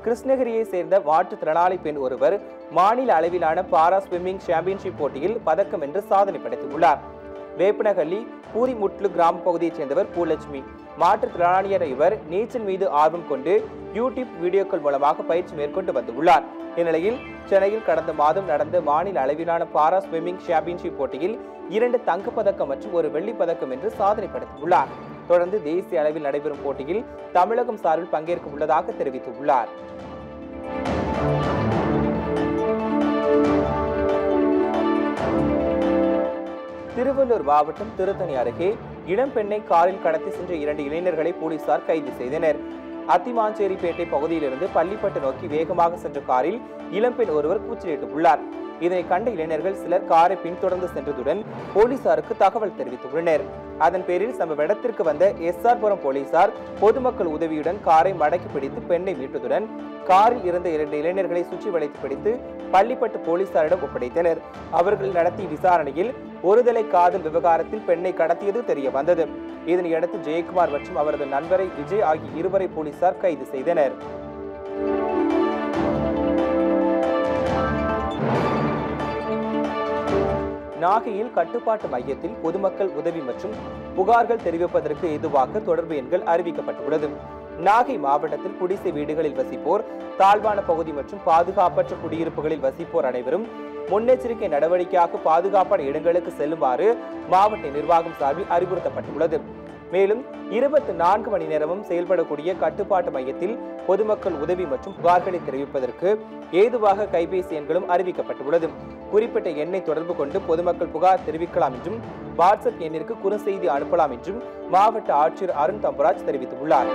கிருஷ்ணகிரியை சேர்ந்த மாற்றுத்திறனாளி பெண் ஒருவர் மாநில அளவிலான பாரா ஸ்விம்மிங் சாம்பியன்ஷிப் போட்டியில் பதக்கம் வென்று சாதனை படைத்துள்ளார் வேப்பனஹள்ளி பூரிமுட்லு கிராம பகுதியைச் சேர்ந்தவர் பூலட்சுமி மாற்றுத்திறனாளியான இவர் நீச்சல் மீது ஆர்வம் கொண்டு யூடியூப் வீடியோக்கள் மூலமாக பயிற்சி மேற்கொண்டு வந்துள்ளார் இந்நிலையில் சென்னையில் கடந்த மாதம் நடந்த மாநில அளவிலான பாரா ஸ்விம்மிங் சாம்பியன்ஷிப் போட்டியில் இரண்டு தங்கப்பதக்கம் மற்றும் ஒரு வெள்ளிப் பதக்கம் என்று சாதனை படைத்துள்ளார் தொடர்ந்து தேசிய அளவில் நடைபெறும் போட்டியில் தமிழகம் சார்பில் பங்கேற்க உள்ளதாக தெரிவித்துள்ளார் திருவள்ளூர் மாவட்டம் திருத்தணி அருகே இளம்பெண்ணை காரில் கடத்தி சென்ற இரண்டு இளைஞர்களை போலீசார் கைது செய்தனர் அத்திமாஞ்சேரிப்பேட்டை பகுதியிலிருந்து பள்ளிப்பட்டு நோக்கி வேகமாக சென்ற காரில் இளம்பெண் ஒருவர் கூச்சலிட்டுள்ளார் இதனை கண்ட இளைஞர்கள் சிலர் காரை பின்தொடர்ந்து சென்றதுடன் போலீசாருக்கு தகவல் தெரிவித்துள்ளனர் அதன் பேரில் சம்பவ இடத்திற்கு வந்த எஸ்ஆர்புரம் போலீசார் பொதுமக்கள் உதவியுடன் காரை மடக்கி பிடித்து பெண்ணை மீட்டதுடன் காரில் இருந்த இரண்டு இளைஞர்களை சுற்றி வளைத்து பிடித்து பள்ளிப்பட்டு போலீசாரிடம் ஒப்படைத்தனர் அவர்கள் நடத்திய விசாரணையில் ஒருதலை காதல் விவகாரத்தில் பெண்ணை கடத்தியது தெரிய வந்தது இதனையடுத்து ஜெயக்குமார் மற்றும் அவரது நண்பரை விஜய் ஆகிய இருவரை போலீசார் கைது செய்தனர் நாகையில் கட்டுப்பாட்டு மையத்தில் பொதுமக்கள் உதவி மற்றும் புகார்கள் தெரிவிப்பதற்கு ஏதுவாக தொடர்பு எண்கள் அறிவிக்கப்பட்டுள்ளது நாகை மாவட்டத்தில் குடிசை வீடுகளில் வசிப்போர் தாழ்வான பகுதி மற்றும் பாதுகாப்பற்ற குடியிருப்புகளில் வசிப்போர் அனைவரும் முன்னெச்சரிக்கை நடவடிக்கையாக பாதுகாப்பான இடங்களுக்கு செல்லுமாறு மாவட்ட நிர்வாகம் சார்பில் அறிவுறுத்தப்பட்டுள்ளது மேலும் இருபத்தி நான்கு மணி நேரமும் செயல்படக்கூடிய கட்டுப்பாட்டு மையத்தில் பொதுமக்கள் உதவி மற்றும் புகார்களை தெரிவிப்பதற்கு ஏதுவாக கைபேசி எண்களும் அறிவிக்கப்பட்டுள்ளது குறிப்பிட்ட எண்ணை தொடர்பு கொண்டு பொதுமக்கள் புகார் தெரிவிக்கலாம் என்றும் வாட்ஸ்அப் எண்ணிற்கு குறுஞ்செய்தி அனுப்பலாம் என்றும் மாவட்ட ஆட்சியர் அருண் தம்பராஜ் தெரிவித்துள்ளார்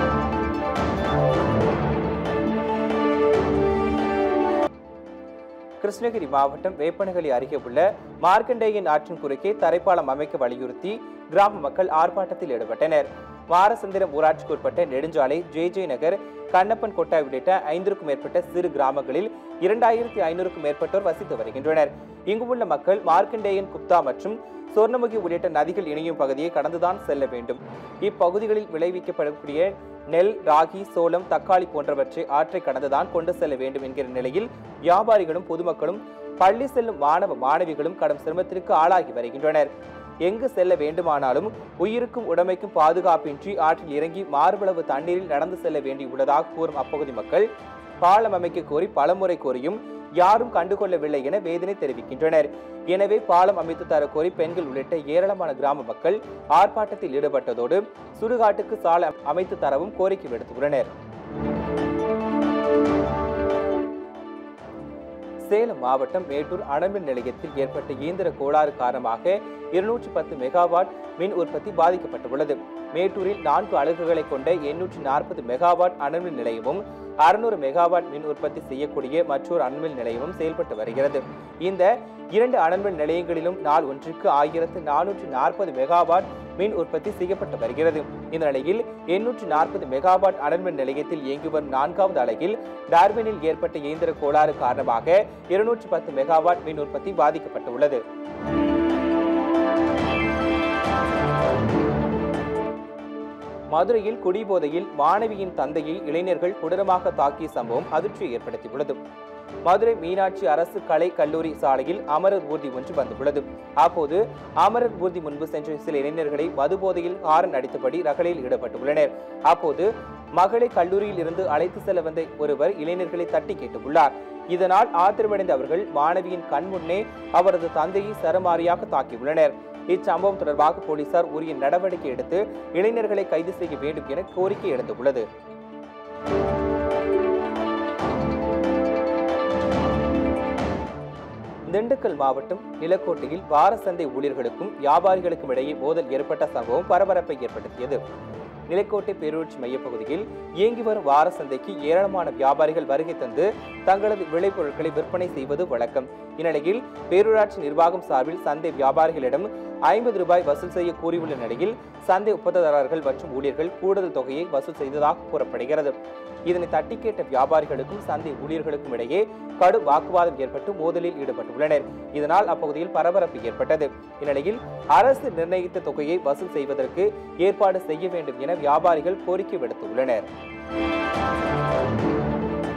கிருஷ்ணகிரி மாவட்டம் வேப்பனகலி அருகே உள்ள மார்க்கண்டேயன் ஆற்றின் குறுக்கே தரைப்பாலம் அமைக்க வலியுறுத்தி கிராம மக்கள் ஆர்ப்பாட்டத்தில் ஈடுபட்டனர் மாரசந்திரம் ஊராட்சிக்கு உட்பட்ட நெடுஞ்சாலை ஜே ஜே நகர் கண்ணப்பன் கொட்டாய் உள்ளிட்ட ஐந்திற்கும் மேற்பட்ட சிறு கிராமங்களில் இரண்டாயிரத்தி ஐநூறுக்கும் மேற்பட்டோர் வசித்து வருகின்றனர் இங்கு உள்ள மக்கள் மார்க்கண்டேயன் குப்தா மற்றும் சொர்ணமுகி உள்ளிட்ட நதிகள் இணையும் பகுதியை கடந்துதான் செல்ல வேண்டும் இப்பகுதிகளில் விளைவிக்கப்படக்கூடிய நெல் ராகி சோளம் தக்காளி போன்றவற்றை ஆற்றை கடந்துதான் கொண்டு செல்ல வேண்டும் என்கிற நிலையில் வியாபாரிகளும் பொதுமக்களும் பள்ளி செல்லும் மாணவ மாணவிகளும் கடும் சிரமத்திற்கு ஆளாகி வருகின்றனர் எங்கு செல்ல வேண்டுமானாலும் உயிருக்கும் உடமைக்கும் பாதுகாப்பின்றி ஆற்றில் இறங்கி மார்பளவு தண்ணீரில் நடந்து செல்ல வேண்டியுள்ளதாக கூறும் அப்பகுதி மக்கள் பாலம் அமைக்க கோரி பலமுறை கோரியும் யாரும் கண்டுகொள்ளவில்லை என வேதனை தெரிவிக்கின்றனர் எனவே பாலம் அமைத்து தர கோரி பெண்கள் உள்ளிட்ட ஏராளமான கிராம மக்கள் ஆர்ப்பாட்டத்தில் ஈடுபட்டதோடு சுடுகாட்டுக்கு சாலை அமைத்து தரவும் கோரிக்கை விடுத்துள்ளனர் சேலம் மாவட்டம் மேட்டூர் அணுமின் நிலையத்தில் ஏற்பட்ட இயந்திர கோளாறு காரணமாக இருநூற்றி பத்து மெகாவாட் மின் உற்பத்தி பாதிக்கப்பட்டுள்ளது மேட்டூரில் நான்கு அலகுகளை கொண்ட எண்ணூற்றி நாற்பது மெகாவாட் அணுமின் நிலையமும் அறுநூறு மெகாவாட் மின் உற்பத்தி செய்யக்கூடிய மற்றொரு அணுமின் நிலையமும் செயல்பட்டு வருகிறது இந்த இரண்டு அணுமின் நிலையங்களிலும் நாள் ஒன்றுக்கு ஆயிரத்து நானூற்றி நாற்பது மெகாவாட் மின் உற்பத்தி செய்யப்பட்டு வருகிறது இந்த நிலையில் எண்ணூற்றி நாற்பது மெகாவாட் அனல்மின் நிலையத்தில் இயங்கி வரும் நான்காவது அலகில் டார்வினில் ஏற்பட்ட இயந்திர கோளாறு காரணமாக இருநூற்றி பத்து மெகாவாட் மின் உற்பத்தி பாதிக்கப்பட்டுள்ளது மதுரையில் குடிபோதையில் மாணவியின் தந்தையை இளைஞர்கள் கொடூரமாக தாக்கிய சம்பவம் அதிர்ச்சியை ஏற்படுத்தியுள்ளது மதுரை மீனாட்சி அரசு கலை கல்லூரி சாலையில் அமரர் ஊர்தி ஒன்று வந்துள்ளது அப்போது அமரர் ஊர்தி முன்பு சென்ற சில இளைஞர்களை மதுபோதையில் ஹாரன் அடித்தபடி ரகளையில் ஈடுபட்டுள்ளனர் அப்போது மகளை கல்லூரியில் இருந்து அழைத்து செல்ல வந்த ஒருவர் இளைஞர்களை தட்டி கேட்டுள்ளார் இதனால் ஆத்திரமடைந்த அவர்கள் மாணவியின் கண் முன்னே அவரது தந்தையை சரமாரியாக தாக்கியுள்ளனர் இச்சம்பவம் தொடர்பாக போலீசார் உரிய நடவடிக்கை எடுத்து இளைஞர்களை கைது செய்ய வேண்டும் என கோரிக்கை எழுந்துள்ளது திண்டுக்கல் மாவட்டம் நிலக்கோட்டையில் வார சந்தை ஊழியர்களுக்கும் வியாபாரிகளுக்கும் இடையே மோதல் ஏற்பட்ட சம்பவம் பரபரப்பை ஏற்படுத்தியது நிலக்கோட்டை பேரூராட்சி மையப்பகுதியில் இயங்கி வரும் வார சந்தைக்கு ஏராளமான வியாபாரிகள் வருகை தந்து தங்களது விளைபொருட்களை விற்பனை செய்வது வழக்கம் இந்நிலையில் பேரூராட்சி நிர்வாகம் சார்பில் சந்தை வியாபாரிகளிடம் ஐம்பது ரூபாய் வசூல் செய்ய கூறியுள்ள நிலையில் சந்தை ஒப்பந்ததாரர்கள் மற்றும் ஊழியர்கள் கூடுதல் தொகையை வசூல் செய்ததாக கூறப்படுகிறது இதனை தட்டி கேட்ட வியாபாரிகளுக்கும் சந்தை ஊழியர்களுக்கும் இடையே கடும் வாக்குவாதம் ஏற்பட்டு மோதலில் ஈடுபட்டுள்ளனர் இதனால் அப்பகுதியில் பரபரப்பு ஏற்பட்டது இந்நிலையில் அரசு நிர்ணயித்த தொகையை வசூல் செய்வதற்கு ஏற்பாடு செய்ய வேண்டும் என வியாபாரிகள் கோரிக்கை விடுத்துள்ளனர்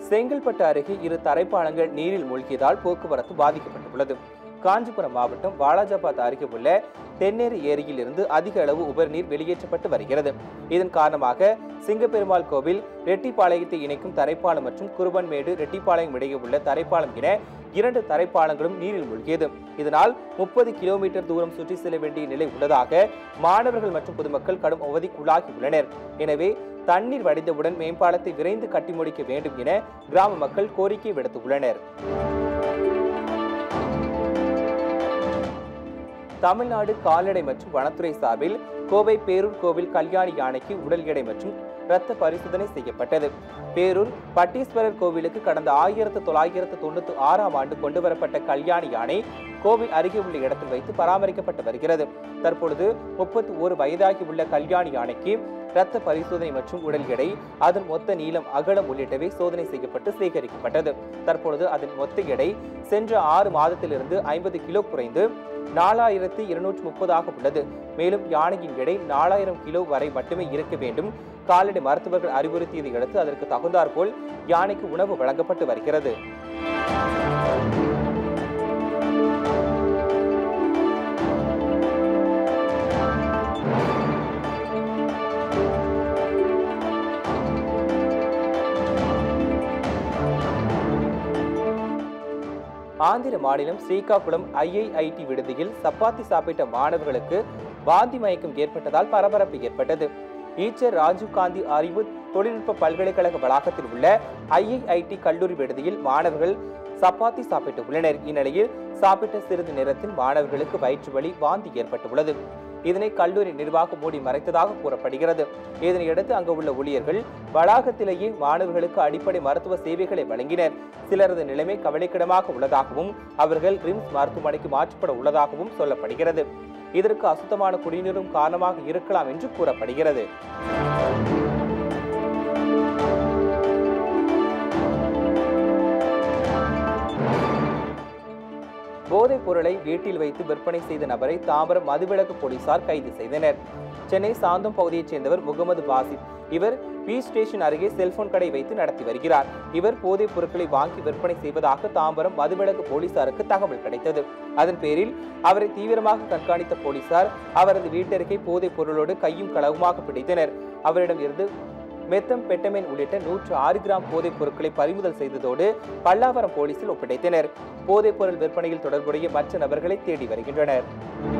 செங்கல்பட்டு அருகே இரு தரைப்பாலங்கள் நீரில் மூழ்கியதால் போக்குவரத்து பாதிக்கப்பட்டுள்ளது காஞ்சிபுரம் மாவட்டம் வாலாஜாபாத் அருகே உள்ள தென்னேரி ஏரியில் இருந்து அதிக அளவு உபரிநீர் வெளியேற்றப்பட்டு வருகிறது இதன் காரணமாக சிங்கப்பெருமாள் கோவில் ரெட்டிப்பாளையத்தை இணைக்கும் தரைப்பாலம் மற்றும் குருபன்மேடு ரெட்டிப்பாளையம் இடையே உள்ள தரைப்பாலம் என இரண்டு தரைப்பாலங்களும் நீரில் மூழ்கியது இதனால் முப்பது கிலோமீட்டர் தூரம் சுற்றி செல்ல வேண்டிய நிலை உள்ளதாக மாணவர்கள் மற்றும் பொதுமக்கள் கடும் அவதிக்குள்ளாகி உள்ளனர் எனவே தண்ணீர் வடிந்தவுடன் மேம்பாலத்தை விரைந்து கட்டி முடிக்க வேண்டும் என கிராம மக்கள் கோரிக்கை விடுத்துள்ளனர் தமிழ்நாடு கால்நடை மற்றும் வனத்துறை சார்பில் கோவை பேரூர் கோவில் கல்யாணி யானைக்கு உடல் எடை மற்றும் இரத்த பரிசோதனை செய்யப்பட்டது பேரூர் பட்டீஸ்வரர் கோவிலுக்கு கடந்த ஆயிரத்து தொள்ளாயிரத்து தொண்ணூத்தி ஆறாம் ஆண்டு கொண்டு வரப்பட்ட கல்யாணி யானை கோவில் அருகே உள்ள இடத்தில் வைத்து பராமரிக்கப்பட்டு வருகிறது தற்பொழுது முப்பத்தி ஒரு வயதாகி உள்ள கல்யாணி யானைக்கு இரத்த பரிசோதனை மற்றும் உடல் எடை அதன் மொத்த நீளம் அகலம் உள்ளிட்டவை சோதனை செய்யப்பட்டு சேகரிக்கப்பட்டது தற்பொழுது அதன் மொத்த எடை சென்ற ஆறு மாதத்திலிருந்து ஐம்பது கிலோ குறைந்து நாலாயிரத்தி இருநூற்றி முப்பதாக உள்ளது மேலும் யானையின் எடை நாலாயிரம் கிலோ வரை மட்டுமே இருக்க வேண்டும் கால்நடை மருத்துவர்கள் அறிவுறுத்தியதை அடுத்து அதற்கு தகுந்தாற்போல் யானைக்கு உணவு வழங்கப்பட்டு வருகிறது ஆந்திர மாநிலம் ஸ்ரீகாகுளம் ஐஐஐடி விடுதியில் சப்பாத்தி சாப்பிட்ட மாணவர்களுக்கு வாந்தி மயக்கம் ஏற்பட்டதால் பரபரப்பு ஏற்பட்டது ஈச்சர் ராஜீவ்காந்தி அறிவு தொழில்நுட்ப பல்கலைக்கழக வளாகத்தில் உள்ள ஐஐஐடி கல்லூரி விடுதியில் மாணவர்கள் சப்பாத்தி சாப்பிட்டு உள்ளனர் இந்நிலையில் சாப்பிட்ட சிறிது நேரத்தில் மாணவர்களுக்கு வயிற்று வலி வாந்தி ஏற்பட்டுள்ளது இதனை கல்லூரி நிர்வாகம் மூடி மறைத்ததாக கூறப்படுகிறது இதனையடுத்து அங்கு உள்ள ஊழியர்கள் வளாகத்திலேயே மாணவர்களுக்கு அடிப்படை மருத்துவ சேவைகளை வழங்கினர் சிலரது நிலைமை கவலைக்கிடமாக உள்ளதாகவும் அவர்கள் ரிம்ஸ் மருத்துவமனைக்கு மாற்றப்பட உள்ளதாகவும் சொல்லப்படுகிறது இதற்கு அசுத்தமான குடிநீரும் காரணமாக இருக்கலாம் என்று கூறப்படுகிறது போதைப் பொருளை வீட்டில் வைத்து விற்பனை செய்த நபரை தாம்பரம் மதுவிலக்கு போலீசார் கைது செய்தனர் சென்னை சாந்தம் பகுதியைச் சேர்ந்தவர் முகமது பாசித் இவர் பி ஸ்டேஷன் அருகே செல்போன் கடை வைத்து நடத்தி வருகிறார் இவர் போதைப் பொருட்களை வாங்கி விற்பனை செய்வதாக தாம்பரம் மதுவிலக்கு போலீசாருக்கு தகவல் கிடைத்தது அதன் பேரில் அவரை தீவிரமாக கண்காணித்த போலீசார் அவரது வீட்டருகே போதைப் பொருளோடு கையும் களவுமாக பிடித்தனர் அவரிடம் இருந்து மெத்தம் பெட்டமைன் உள்ளிட்ட நூற்று ஆறு கிராம் போதைப் பொருட்களை பறிமுதல் செய்ததோடு பல்லாவரம் போலீசில் ஒப்படைத்தனர் போதைப் பொருள் விற்பனையில் தொடர்புடைய மற்ற நபர்களை தேடி வருகின்றனர்